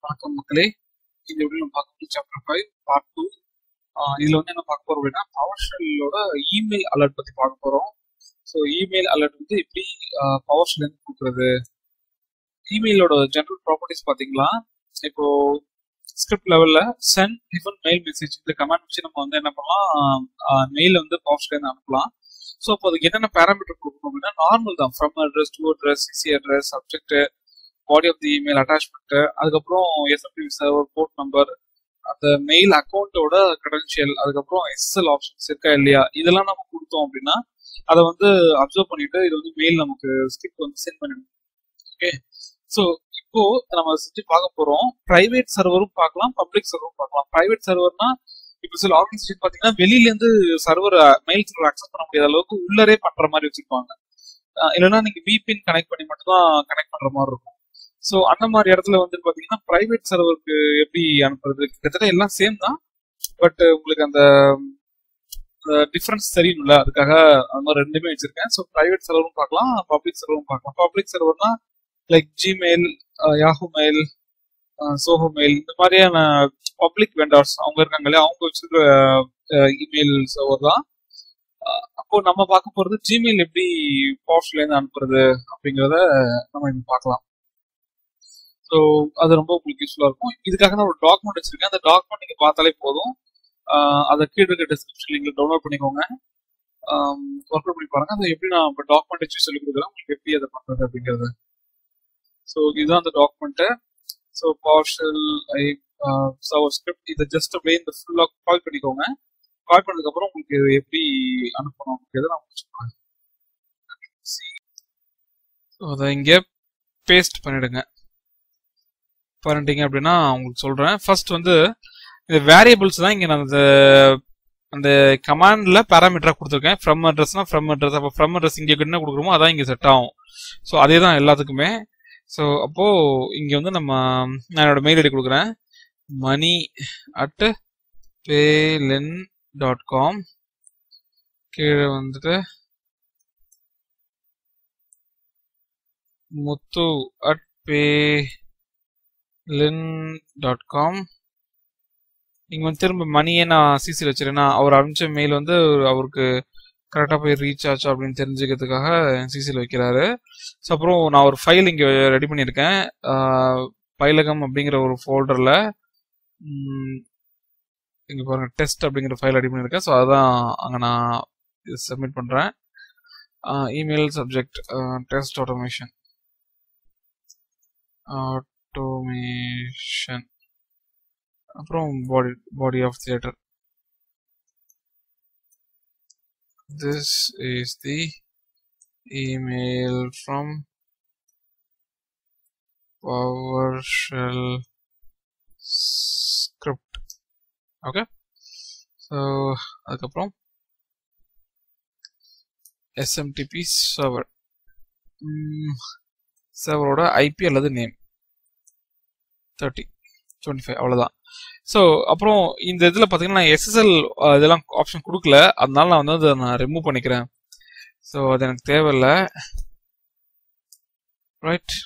வணக்கம் மக்களே இந்த வீடியோ நம்ம பார்க்க சாப்டர் ஃபைவ் பார்ட் டூ இதுல வந்து என்ன பார்க்க போறோம் அப்படின்னா பவர் ஷெல்லோட இமெயில் அலர்ட் பத்தி பார்க்க போறோம் ஸோ இமெயில் அலர்ட் வந்து எப்படி பவர் ஷெல் இருந்து கொடுக்குறது இமெயிலோட ஜென்ரல் ப்ராப்பர்ட்டிஸ் பாத்தீங்களா இப்போ ஸ்கிரிப்ட் லெவல்ல சென்ட் டிஃபன் மெயில் மெசேஜ் இந்த கமெண்ட் வச்சு நம்ம வந்து என்ன பண்ணலாம் மெயில் வந்து பவர் ஷெல் இருந்து அனுப்பலாம் ஸோ அப்போ அதுக்கு என்னென்ன பேராமீட்டர் கொடுக்கணும் அப்படின்னா நார்மல் தான் from address to address CC address subject body of the email attachment அதுக்கப்புறம் எஸ்எம்பி சர்வர் போர்ட் நம்பர் அந்த மெயில் அக்கௌண்ட்டோட கிரெடென்ஷியல் அதுக்கப்புறம் எஸ்எல் ஆப்ஷன்ஸ் இருக்கா இல்லையா இதெல்லாம் நம்ம கொடுத்தோம் அப்படின்னா அதை வந்து அப்சர்வ் பண்ணிட்டு இது வந்து மெயில் நமக்கு ஸ்கிரிப்ட் வந்து சென்ட் பண்ணிடும் ஓகே ஸோ இப்போ நம்ம செஞ்சு பார்க்க போறோம் பிரைவேட் சர்வரும் பார்க்கலாம் பப்ளிக் சர்வரும் பார்க்கலாம் பிரைவேட் சர்வர்னா இப்போ சில ஆர்கனைசேஷன் பாத்தீங்கன்னா வெளியில இருந்து சர்வர் மெயில் சர்வர் அக்சஸ் பண்ண முடியாத அளவுக்கு உள்ளரே பண்ற மாதிரி வச்சிருப்பாங்க இல்லைன்னா நீங்க விபின் கனெக்ட் பண்ணி மட்டும் தான் கனெக்ட் பண்ற மாதிரி இருக்கும் ஸோ அந்த மாதிரி இடத்துல வந்து பாத்தீங்கன்னா பிரைவேட் சர்வருக்கு எப்படி அனுப்புறது கிட்டத்தட்ட எல்லாம் சேம் தான் பட் உங்களுக்கு அந்த டிஃபரன்ஸ் தெரியணும்ல அதுக்காக அந்த மாதிரி ரெண்டுமே வச்சிருக்கேன் ஸோ பிரைவேட் சர்வரும் பார்க்கலாம் பப்ளிக் சர்வரும் பார்க்கலாம் பப்ளிக் சர்வர்னா like Gmail Yahoo mail Zoho mail இந்த மாதிரியான பப்ளிக் வெண்டார்ஸ் அவங்க இருக்காங்களே அவங்க வச்சிருக்கிற இமெயில் சர்வர் தான் அப்போ நம்ம பார்க்க போறது ஜிமெயில் எப்படி பவர்ஸ்ல இருந்து அனுப்புறது அப்படிங்கிறத நம்ம இப்போ பார்க்கலாம் ஸோ அது ரொம்ப உங்களுக்கு யூஸ்ஃபுல்லா இருக்கும் இதுக்காக நான் ஒரு டாக்குமெண்ட் வச்சிருக்கேன் அந்த டாக்குமெண்ட் நீங்க பார்த்தாலே போதும் அதை கீழே இருக்க டிஸ்கிரிப்ஷன் நீங்க டவுன்லோட் பண்ணிக்கோங்க ஒர்க் அவுட் பண்ணி பாருங்க அதை எப்படி நான் இப்போ டாக்குமெண்ட் வச்சு சொல்லி கொடுக்குறேன் உங்களுக்கு எப்படி அதை பண்றது அப்படிங்கிறது ஸோ இதுதான் அந்த டாக்குமெண்ட்டு ஸோ பவர்ஷல் ஐ சவர் ஸ்கிரிப்ட் இதை ஜஸ்ட் அப்படியே இந்த ஃபுல்லாக கால் பண்ணிக்கோங்க கால் பண்ணதுக்கப்புறம் உங்களுக்கு இது எப்படி அனுப்பணும் அப்படிங்கிறத நான் முடிச்சுக்கோங்க ஸோ அதை இங்கே பேஸ்ட் பண்ணிடுங்க பண்ணிட்டீங்க அப்படின்னா உங்களுக்கு சொல்கிறேன் ஃபர்ஸ்ட் வந்து இந்த வேரியபிள்ஸ் தான் இங்கே நான் அந்த அந்த கமாண்ட்ல பேராமீட்டரா கொடுத்துருக்கேன் ஃப்ரம் அட்ரஸ்னா ஃப்ரம் அட்ரஸ் அப்போ ஃப்ரம் அட்ரஸ் இங்கே என்ன கொடுக்குறோமோ அதான் இங்கே செட் ஆகும் ஸோ அதே தான் எல்லாத்துக்குமே ஸோ அப்போ இங்க வந்து நம்ம நான் என்னோட மெயில் ஐடி கொடுக்குறேன் மணி அட் பேலின் டாட் காம் கீழே வந்துட்டு முத்து அட் பேலின் டாட் காம் இங்க வந்து திரும்ப மணியே நான் சிசியில் வச்சிருக்கேன் அவர் அனுப்பிச்ச மெயில் வந்து அவருக்கு கரெக்டாக போய் ரீச் ஆச்சு அப்படின்னு தெரிஞ்சுக்கிறதுக்காக சிசியில் வைக்கிறாரு ஸோ அப்புறம் நான் ஒரு ஃபைல் இங்கே ரெடி பண்ணியிருக்கேன் பைலகம் அப்படிங்கிற ஒரு ஃபோல்டரில் இங்கே பாருங்க டெஸ்ட் அப்படிங்கிற ஃபைல் ரெடி பண்ணியிருக்கேன் ஸோ அதுதான் அங்கே நான் சப்மிட் பண்ணுறேன் email subject test automation automation அப்புறம் பாடி பாடி ஆஃப் தியேட்டர் this is the email from PowerShell script okay so அதுக்கப்புறம் SMTP server சர்வரோட ஐபி அல்லது நேம் தேர்ட்டி டுவெண்ட்டி ஃபைவ் அவ்வளோதான் ஸோ அப்புறம் இந்த இதில் பார்த்தீங்கன்னா நான் எஸ்எஸ்எல் இதெல்லாம் ஆப்ஷன் கொடுக்கல அதனால நான் வந்து அதை நான் ரிமூவ் பண்ணிக்கிறேன் ஸோ அது எனக்கு தேவையில்லை right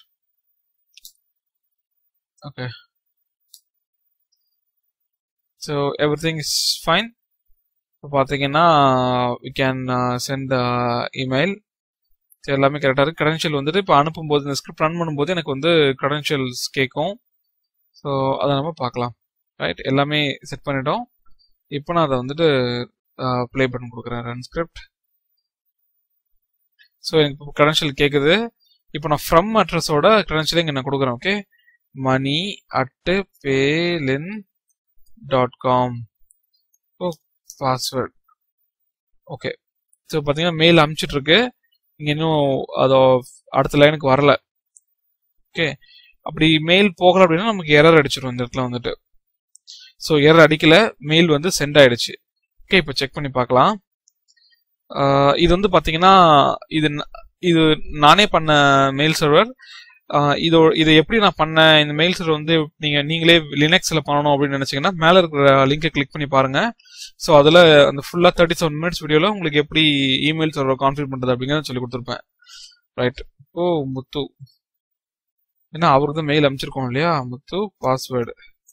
okay so everything is fine இப்போ பார்த்தீங்கன்னா வி கேன் சென்ட் இமெயில் எல்லாமே கரெக்டாக இருக்குது க்ரெடென்ஷியல் வந்துட்டு இப்போ அனுப்பும்போது இந்த ஸ்கிரிப்ட் ரன் பண்ணும்போது எனக்கு வந்து க்ரெடென்ஷியல்ஸ் கேட்கும் ஸோ அதை நம்ம பார்க்கலாம் ரைட் எல்லாமே செட் பண்ணிட்டோம் இப்போ நான் அதை வந்துட்டு ப்ளே பண்ணி கொடுக்குறேன் ரன் ஸ்கிரிப்ட் ஸோ எனக்கு க்ரெடென்ஷியல் கேட்குது இப்போ நான் ஃப்ரம் அட்ரஸோட க்ரெடென்ஷியல் இங்கே நான் கொடுக்குறேன் ஓகே மணி அட்டு பேலின் dot com oh password okay so பார்த்தீங்கன்னா மெயில் அனுப்பிச்சிட்டு இருக்கு இங்கே இன்னும் அதோ அடுத்த லைனுக்கு வரல ஓகே அப்படி மெயில் போகல அப்படின்னா நமக்கு எரர் அடிச்சிடும் இந்த இடத்துல வந்துட்டு ஸோ எரர் அடிக்கல மெயில் வந்து சென்ட் ஆயிடுச்சு ஓகே இப்போ செக் பண்ணி பார்க்கலாம் இது வந்து பார்த்தீங்கன்னா இது இது நானே பண்ண மெயில் சர்வர் இதோ இதை எப்படி நான் பண்ணேன் இந்த மெயில் சர்வர் வந்து நீங்க நீங்களே லினக்ஸ்ல பண்ணணும் அப்படின்னு நினைச்சீங்கன்னா மேல இருக்கிற லிங்கை கிளிக் பண்ணி பாருங்க ஸோ அதுல அந்த ஃபுல்லா தேர்ட்டி செவன் மினிட்ஸ் வீடியோல உங்களுக்கு எப்படி இமெயில் சர்வர் கான்ஃபிகர் பண்றது அப்படிங்கிறத சொல்லி கொடுத்துருப்பேன் ரைட் ஓ முத்து ஏன்னா அவருக்கு தான் மெயில் அனுப்பிச்சிருக்கோம் இல்லையா முத்து பாஸ்வேர்டு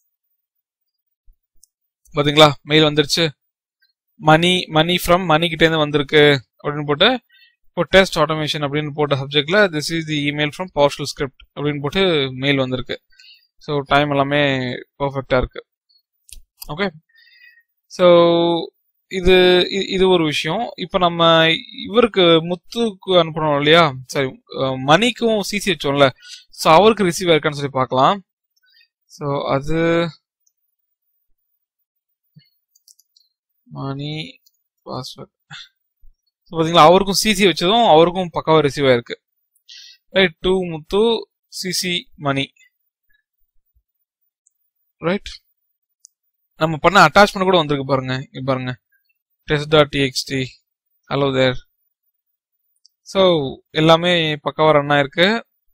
பாத்தீங்களா மெயில் வந்துருச்சு மணி மணி ஃப்ரம் மணி கிட்ட இருந்து வந்திருக்கு அப்படின்னு போட்டு இப்போ டெஸ்ட் ஆட்டோமேஷன் அப்படின்னு போட்ட சப்ஜெக்ட்ல this is the email from PowerShell script அப்படின்னு போட்டு மெயில் வந்திருக்கு ஸோ டைம் எல்லாமே பர்ஃபெக்டா இருக்கு ஓகே ஸோ இது இ- இது ஒரு விஷயம் இப்போ நம்ம இவருக்கு முத்துக்கு அனுப்பணும் இல்லையா சரி அஹ் மணிக்கும் சிசி வச்சோம்ல ஸோ அவருக்கு ரிசீவ் ஆயிருக்கான்னு சொல்லி பார்க்கலாம் ஸோ அது மணி பாஸ்வேர்ட் பாத்தீங்களா அவருக்கும் சிசி வச்சதும் அவருக்கும் பக்காவா ரிசீவ் ஆயிருக்கு right to Muthu CC Mani right நம்ம பண்ண அட்டாச்மெண்ட் கூட வந்திருக்கு பாருங்க இங்க பாருங்க test dot TXT hello there so எல்லாமே பக்காவா ரன் ஆயிருக்கு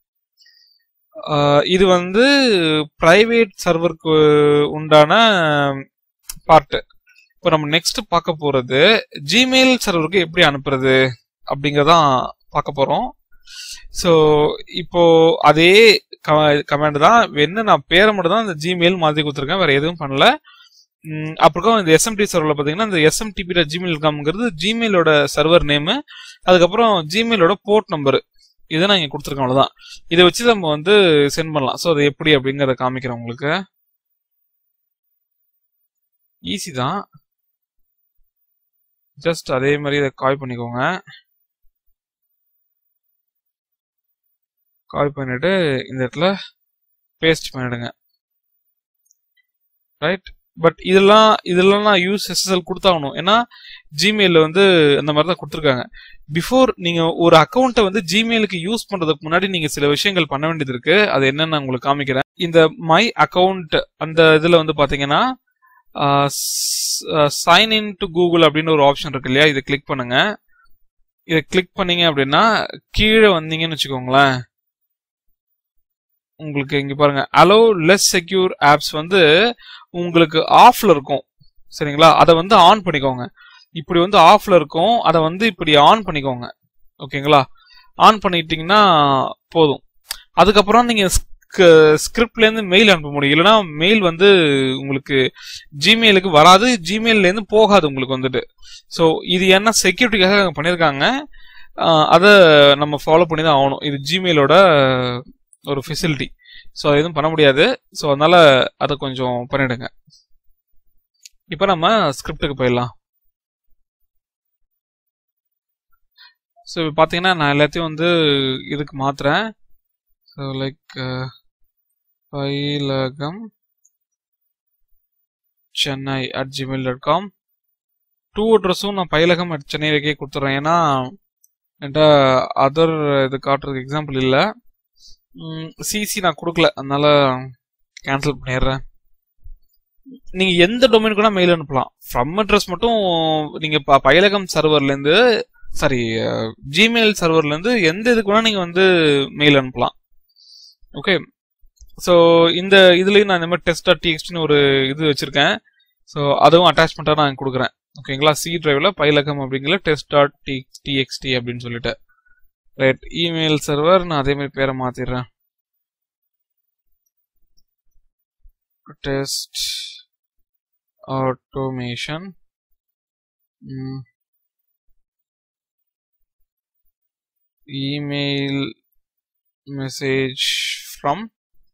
ஆஹ் இது வந்து பிரைவேட் சர்வருக்கு உண்டான பார்ட் இப்போ நம்ம நெக்ஸ்ட் பார்க்க போறது ஜிமெயில் சர்வருக்கு எப்படி அனுப்புறது அப்படிங்கறதான் பார்க்க போறோம் ஸோ இப்போ அதே கமாண்ட் தான் என்ன நான் பேரை மட்டும் தான் இந்த ஜிமெயில் மாதிரி கொடுத்துருக்கேன் வேற எதுவும் பண்ணல ம், அப்புறம் இந்த எஸ்எம்டி சர்வரில் பார்த்தீங்கன்னா இந்த எஸ்எம்டிபி ஜிமெயில் காம்ங்கிறது ஜிமெயிலோட சர்வர் நேமு அதுக்கப்புறம் ஜிமெயிலோட போர்ட் நம்பர் இதை நான் இங்கே கொடுத்துருக்கேன் அவ்வளோதான் இதை வச்சு நம்ம வந்து சென்ட் பண்ணலாம் ஸோ அது எப்படி அப்படிங்கிறத காமிக்கிறேன் உங்களுக்கு ஈஸி தான் ஜஸ்ட் அதே மாதிரி இதை காய் பண்ணிக்கோங்க காய் பண்ணிட்டு இந்த இடத்துல பேஸ்ட் பண்ணிடுங்க ரைட் பட் இதெல்லாம் இதெல்லாம் நான் யூஸ் எஸ்எஸ்எல் கொடுத்தாகணும் ஏன்னா ஜிமெயில வந்து அந்த மாதிரி தான் கொடுத்துருக்காங்க பிஃபோர் நீங்க ஒரு அக்கௌண்ட்டை வந்து ஜிமெயிலுக்கு யூஸ் பண்றதுக்கு முன்னாடி நீங்க சில விஷயங்கள் பண்ண வேண்டியது இருக்கு அது என்னன்னு நான் உங்களுக்கு காமிக்கிறேன் இந்த மை அக்கவுண்ட் அந்த இதுல வந்து பாத்தீங்கன்னா சைன் இன் டு கூகுள் அப்படின்னு ஒரு ஆப்ஷன் இருக்கு இல்லையா இதை கிளிக் பண்ணுங்க இதை கிளிக் பண்ணீங்க அப்படின்னா கீழே வந்தீங்கன்னு வச்சுக்கோங்களேன் உங்களுக்கு இங்க பாருங்க அலோ லெஸ் செக்யூர் ஆப்ஸ் வந்து உங்களுக்கு ஆஃப்ல இருக்கும் சரிங்களா அதை வந்து ஆன் பண்ணிக்கோங்க இப்படி வந்து ஆஃப்ல இருக்கும் அதை வந்து இப்படி ஆன் பண்ணிக்கோங்க ஓகேங்களா ஆன் பண்ணிட்டீங்கன்னா போதும் அதுக்கப்புறம் நீங்க ஸ்கிரிப்ட்ல இருந்து மெயில் அனுப்ப முடியும் இல்லைன்னா மெயில் வந்து உங்களுக்கு ஜிமெயிலுக்கு வராது ஜிமெயில்ல இருந்து போகாது உங்களுக்கு வந்துட்டு ஸோ இது என்ன செக்யூரிட்டிக்காக பண்ணியிருக்காங்க அதை நம்ம ஃபாலோ பண்ணி தான் ஆகணும் இது ஜிமெயிலோட ஒரு ஃபெசிலிட்டி ஸோ எதுவும் பண்ண முடியாது ஸோ அதனால அதை கொஞ்சம் பண்ணிடுங்க இப்போ நம்ம ஸ்கிரிப்டுக்கு போயிடலாம் ஸோ இப்போ பார்த்தீங்கன்னா நான் எல்லாத்தையும் வந்து இதுக்கு மாத்துறேன் so like Payilagam Chennai at Gmail dot com to அட்ரஸும் நான் பயிலகம் அட் சென்னை வைக்க கொடுத்துட்றேன் ஏன்னா என்கிட்ட அதர் இது காட்டுறதுக்கு எக்ஸாம்பிள் இல்லை சிசி நான் கொடுக்கல அதனால கேன்சல் பண்ணிடுறேன் நீங்க எந்த டொமைன் கூட மெயில் அனுப்பலாம் ஃப்ரம் அட்ரஸ் மட்டும் நீங்க ப- பயிலகம் சர்வர்ல இருந்து சாரி ஜிமெயில் சர்வர்ல இருந்து எந்த இதுக்கு வேணா நீங்க வந்து மெயில் அனுப்பலாம் ஓகே ஸோ இந்த இதுலயும் நான் இந்த மாதிரி டெஸ்ட் டாட் டிஎக்ஸ்டின்னு ஒரு இது வச்சிருக்கேன் ஸோ அதுவும் அட்டாச்மெண்ட்டாக நான் கொடுக்குறேன் ஓகேங்களா சி டிரைவ்ல பயிலகம் அப்படிங்கிற டெஸ்ட் டாட் டி டிஎக்ஸ்டி அப்படின்னு சொல்லிட்டு ரைட் இமெயில் சர்வர் நான் அதே மாதிரி பேரை மாத்திடுறேன் test automation email message from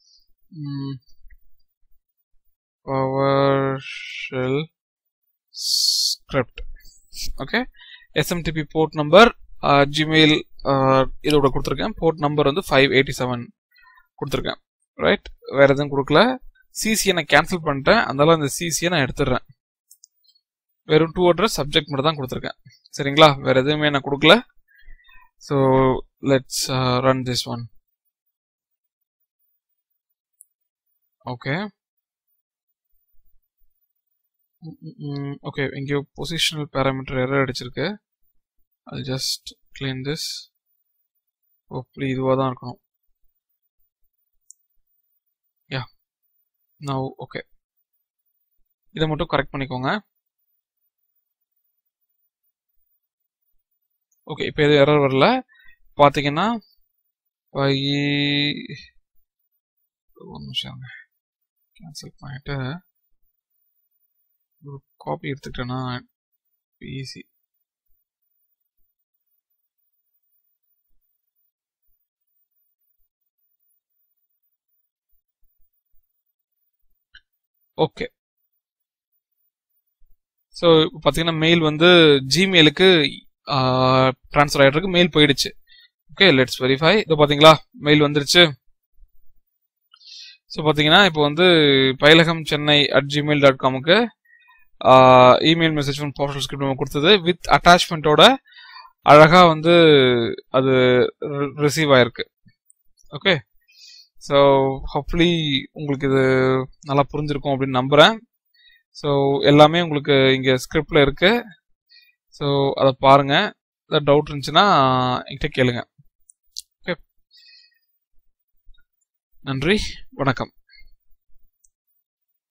PowerShell script okay SMTP port number Gmail இதோட கொடுத்துருக்கேன் போர்ட் நம்பர் வந்து ஃபைவ் எயிட்டி செவன் கொடுத்துருக்கேன் ரைட் வேற எதுவும் கொடுக்கல சிசியை நான் கேன்சல் பண்ணிட்டேன் அதனால அந்த சிசியை நான் எடுத்துடுறேன் வெறும் டூ அட்ரஸ் சப்ஜெக்ட் மட்டும் தான் கொடுத்துருக்கேன் சரிங்களா வேற எதுவுமே நான் கொடுக்கல so let's run this one okay okay எங்கேயோ பொசிஷனல் பேராமீட்டர் எரர் அடிச்சிருக்கு அது ஜஸ்ட் கிளீன் திஸ் அப்படி இதுவாக தான் இருக்கணும் யா நவ் ஓகே இதை மட்டும் கரெக்ட் பண்ணிக்கோங்க ஓகே இப்போ எதுவும் எரர் வரல பார்த்தீங்கன்னா பை ஒரு நிமிஷம் கேன்சல் பண்ணிட்டு ஒரு காப்பி எடுத்துக்கிட்டேன்னா ஈஸி ஓகே ஸோ இப்போ பார்த்தீங்கன்னா மெயில் வந்து ஜிமெயிலுக்கு ட்ரான்ஸ்ஃபர் ஆகிட்டு மெயில் போயிடுச்சு ஓகே லெட்ஸ் வெரிஃபை இது பார்த்தீங்களா மெயில் வந்துருச்சு ஸோ பார்த்தீங்கன்னா இப்போ வந்து Payilagam Chennai at Gmail dot காமுக்கு email message from professional script நம்ம கொடுத்தது வித் அட்டாச்மெண்ட்டோட அழகாக வந்து அது ரிசீவ் ஆயிருக்கு ஓகே ஸோ ஹோப்ஃபுல்லி உங்களுக்கு இது நல்லா புரிஞ்சிருக்கும் அப்படின்னு நம்புகிறேன் ஸோ எல்லாமே உங்களுக்கு இங்கே ஸ்கிரிப்டில் இருக்கு ஸோ அதை பாருங்கள் ஏதாவது டவுட் இருந்துச்சுன்னா என்கிட்ட கேளுங்க ஓகே நன்றி வணக்கம்